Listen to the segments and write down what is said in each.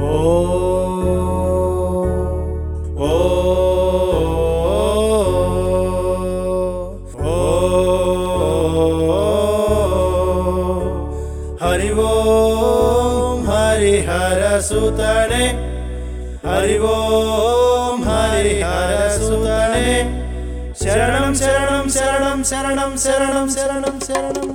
ఓ ఓ హరి ఓం హరిహర సుతనే హరి ఓం హరిహర సుతనే శరణం శరణం శరణం శరణం శరణం శరణం శరణం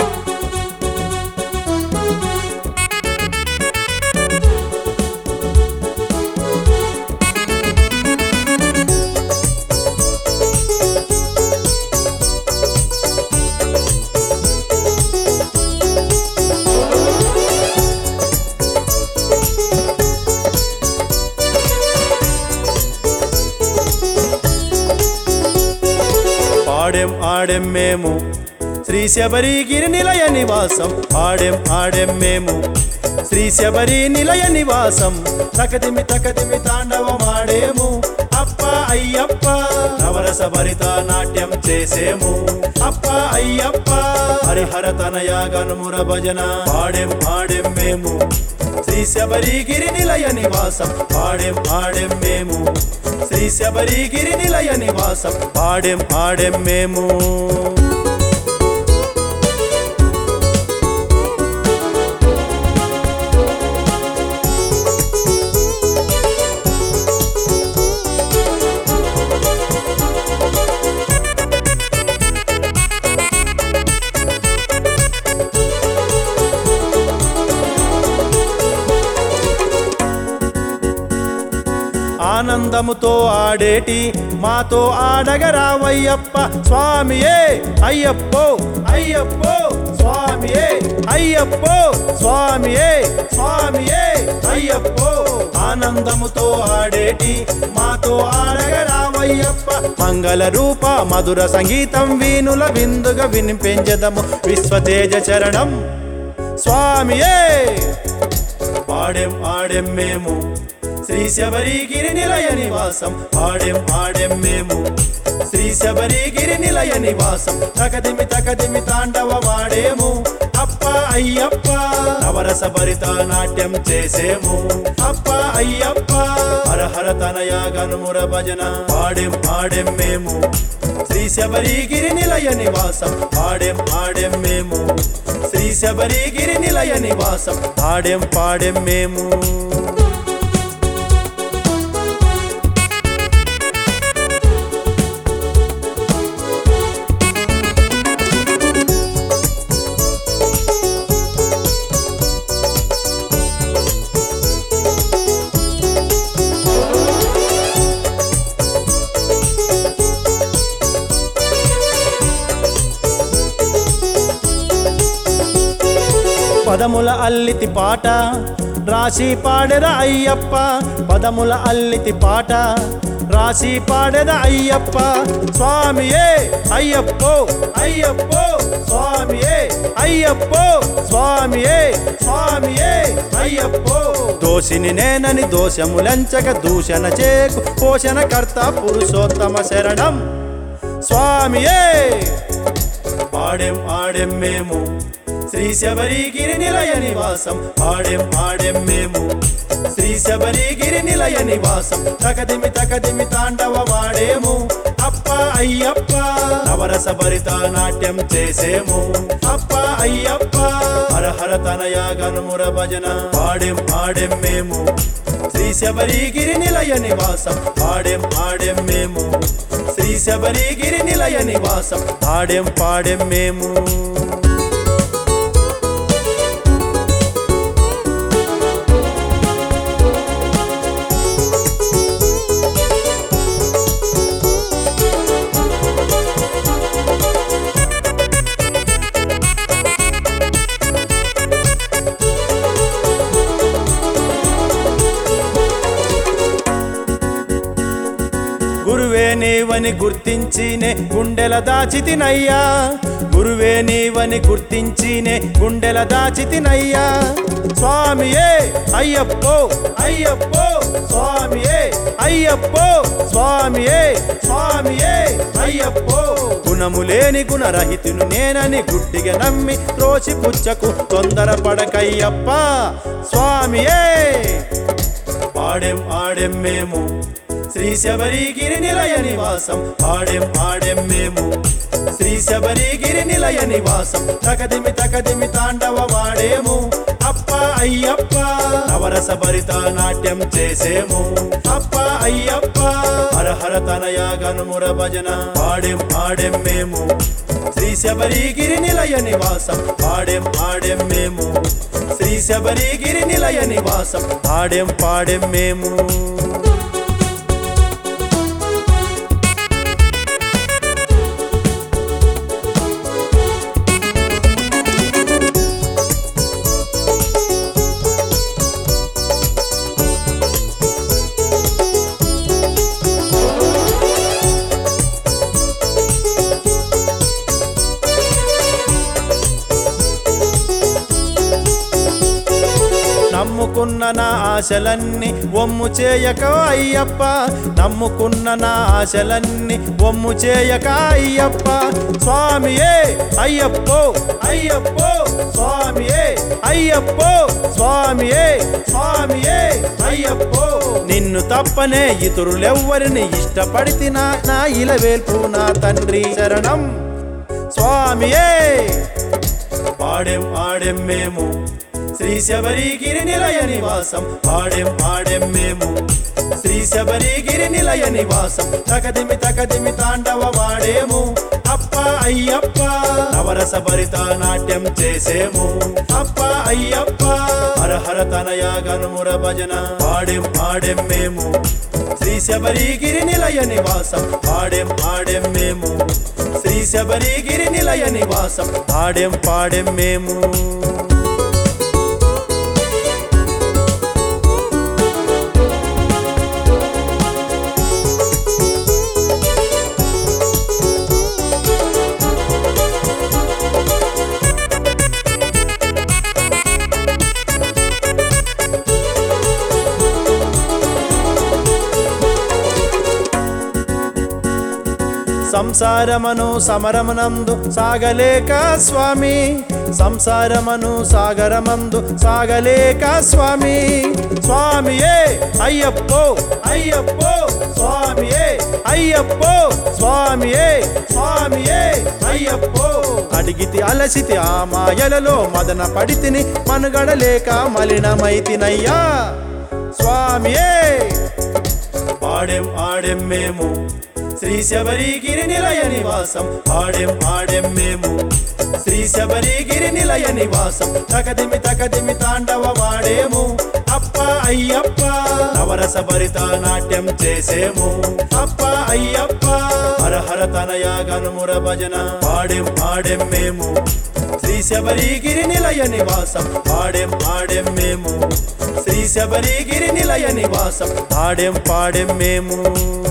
పాడెం ఆడెం మేము శ్రీ శబరిగిరి నిలయ నివాసం ఆడెం ఆడెం మేము శ్రీ శబరి నిలయ నివాసం తకదిమి తకదిమి తాండవమాడేము అప్ప అయ్యప్ప నవరస భరిత నాట్యం చేసేము అప్ప అయ్యప్ప హరిహర తనయ గనుముర భజన పాడెం ఆడెం మేము శ్రీ శబరిగిరి నిలయ నివాసం పాడెం ఆడెం మేము శ్రీ శబరిగిరి నిలయ నివాసం పాడెం ఆడెం మేము ఆనందముతో ఆడేటి మాతో ఆడగరావయ్యప్ప స్వామియే అయ్యప్పో అయ్యప్పో స్వామియే అయ్యప్పో స్వామియే స్వామియే అయ్యప్పో ఆనందముతో ఆడేటి మాతో ఆడగరావయ్యప్ప మంగళ రూప మధుర సంగీతం వీణుల విందుగా వినిపించదము విశ్వతేజ చరణం స్వామియే పాడెం ఆడెం మేము శ్రీ శబరిగిరి నిలయ నివాసం ఆడెం ఆడెం మేము శ్రీ శబరిగిరి నిలయ నివాసం తకదిమి తకదిమి తాండవమాడేము అప్ప అయ్యప్ప నవరస భరిత నాట్యం చేసేము అప్ప అయ్యప్ప హరహర తనయ గనుముర భజన పాడెం ఆడెం మేము శ్రీ శబరిగిరి నిలయ నివాసం ఆడెం ఆడెం మేము శ్రీ శబరిగిరి నిలయ నివాసం ఆడెం పాడెం మేము పదముల అల్లితి పాట రాసి పాడెద అయ్యప్ప పదముల అల్లితి పాట రాసి పాడెద అయ్యప్ప స్వామియే అయ్యప్పో అయ్యప్పో స్వామియే అయ్యప్పో స్వామియే స్వామియే అయ్యప్పో దోషిని నేనని దోషములంచక దూషణ చేకు పోషణ కర్త పురుషోత్తమ శరణం స్వామియే పాడెం ఆడెం మేము శ్రీ శబరిగిరి నిలయ నివాసం ఆడెం ఆడెం మేము శ్రీ శబరిగిరి నిలయ నివాసం తకదిమి తకదిమి తాండవమాడేము అప్ప అయ్యప్ప నవరస భరిత నాట్యం చేసేము అప్ప అయ్యప్ప హరహర తనయ గనుముర భజన పాడెం ఆడెం మేము శ్రీ శబరిగిరి నిలయ నివాసం ఆడెం ఆడెం మేము శ్రీ శబరిగిరి నిలయ నివాసం ఆడెం పాడెం మేము గురువే నీవని గుర్తించినే గుండెల దాచితినయ్యా గురువే నీవని గుర్తించినే గుండెల దాచితినయ్యా స్వామియే అయ్యప్పో అయ్యప్పో స్వామియే అయ్యప్పో స్వామియే స్వామియే అయ్యప్పో గుణము లేని గుణరహితును నేనని గుడ్డిగా నమ్మి త్రోసి పుచ్చకు తొందర పడకయ్యప్ప స్వామియే పాడెం ఆడెం మేము శ్రీ శబరిగిరి నిలయ నివాసం పాడెం ఆడెం మేము శ్రీ శబరిగిరి నిలయ నివాసం తకదిమి తకదిమి తాండవమాడేము అప్ప అయ్యప్ప నవరస భరిత నాట్యం చేసేము అప్ప అయ్యప్ప హర హర తనయ గనుముర భజన పాడెం ఆడెం మేము శ్రీ శబరిగిరి నిలయ నివాసం పాడెం ఆడెం మేము శ్రీ శబరిగిరి నిలయ నివాసం పాడెం పాడెం మేము నమ్ముకున్న నా ఆశలన్నీ ఒమ్ము చేయక అయ్యప్ప నమ్ముకున్న నా ఆశలన్నీ ఒమ్ము చేయక అయ్యప్ప స్వామియే అయ్యప్పో అయ్యప్పో స్వామియే అయ్యప్పో స్వామియే స్వామియే అయ్యప్పో నిన్ను తప్పనే ఇతరులెవ్వరిని ఇష్టపడితినా నా ఇలవేల్పు నా తండ్రి శరణం స్వామియే పాడెం ఆడెం మేము శ్రీ శబరిగిరి నిలయ నివాసం పాడెం ఆడెం మేము శ్రీ శబరిగిరి నిలయ నివాసం తకదిమి తకదిమి తాండవమాడేము అప్ప అయ్యప్ప నవరస భరిత నాట్యం చేసేము అప్ప అయ్యప్ప హర హర తనయ గనుముర భజన పాడెం ఆడెం మేము శ్రీ శబరిగిరి నిలయ నివాసం పాడెం ఆడెం మేము శ్రీ శబరిగిరి నిలయ నివాసం పాడెం పాడెం మేము సంసారమను సమరమనందు సాగలేక స్వామి సంసారమను సాగరమందు సాగలేక స్వామి స్వామియే అయ్యప్పో అయ్యప్పో స్వామియే అయ్యప్పో స్వామియే స్వామియే అయ్యప్పో అడిగితి అలసితి ఆ మాయలలో మదన పడితిని మనుగడలేక మలినమైతినయ్యా స్వామియే పాడెం ఆడెం మేము శ్రీ శబరిగిరి నిలయ నివాసం పాడెం ఆడెం మేము శ్రీ శబరిగిరి నిలయ నివాసం తకదిమి తకదిమి తాండవమాడేము అప్ప అయ్యప్ప నవరస భరిత నాట్యం చేసేము అప్ప అయ్యప్ప హర హర తనయ గనుముర భజన పాడెం ఆడెం మేము శ్రీ శబరిగిరి నిలయ నివాసం పాడెం ఆడెం మేము శ్రీ శబరిగిరి నిలయ నివాసం పాడెం పాడెం మేము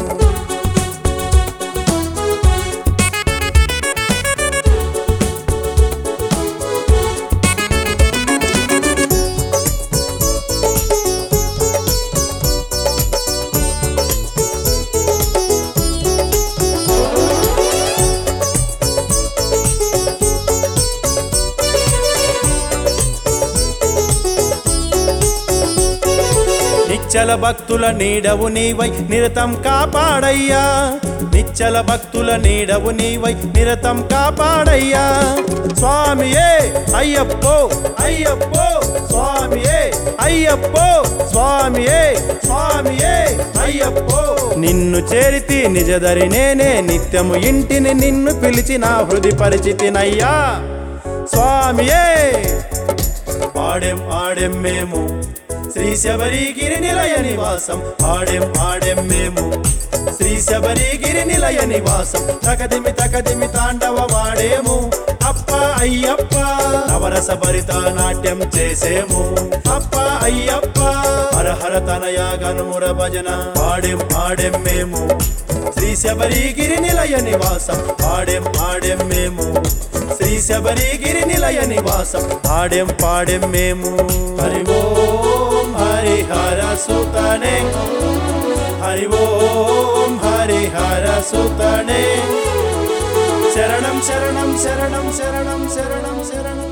నిచ్చల భక్తుల నీడవు నీవై నిరతం కాపాడయ్యా నిచ్చల భక్తుల నీడవు నీవై నిరతం కాపాడయ్యా స్వామియే అయ్యప్పో అయ్యప్పో స్వామియే అయ్యప్పో స్వామియే స్వామియే అయ్యప్పో నిన్ను చేరితి నిజదరి నేనే నిత్యము ఇంటిని నిన్ను పిలిచిన హృది పరిచితినయ్యా స్వామియే పాడెం ఆడెం మేము శ్రీ శబరిగిరి నిలయ నివాసం పాడెం ఆడెం మేము శ్రీ శబరిగిరి నిలయ నివాసం తకదిమి తకదిమి తాండవమాడేము అప్ప అయ్యప్ప నవరస భరిత నాట్యం చేసేము అప్ప అయ్యప్ప హర హర తనయ గనుముర భజన పాడెం ఆడెం మేము శ్రీ శబరిగిరి నిలయ నివాసం పాడెం ఆడెం మేము శ్రీ శబరిగిరి నిలయ నివాసం పాడెం పాడెం మేము హరి ఓం హరిహర సుతనే హరి ఓం హరిహర సుతనే శరణం శరణం శరణం శరణం శరణం శరణం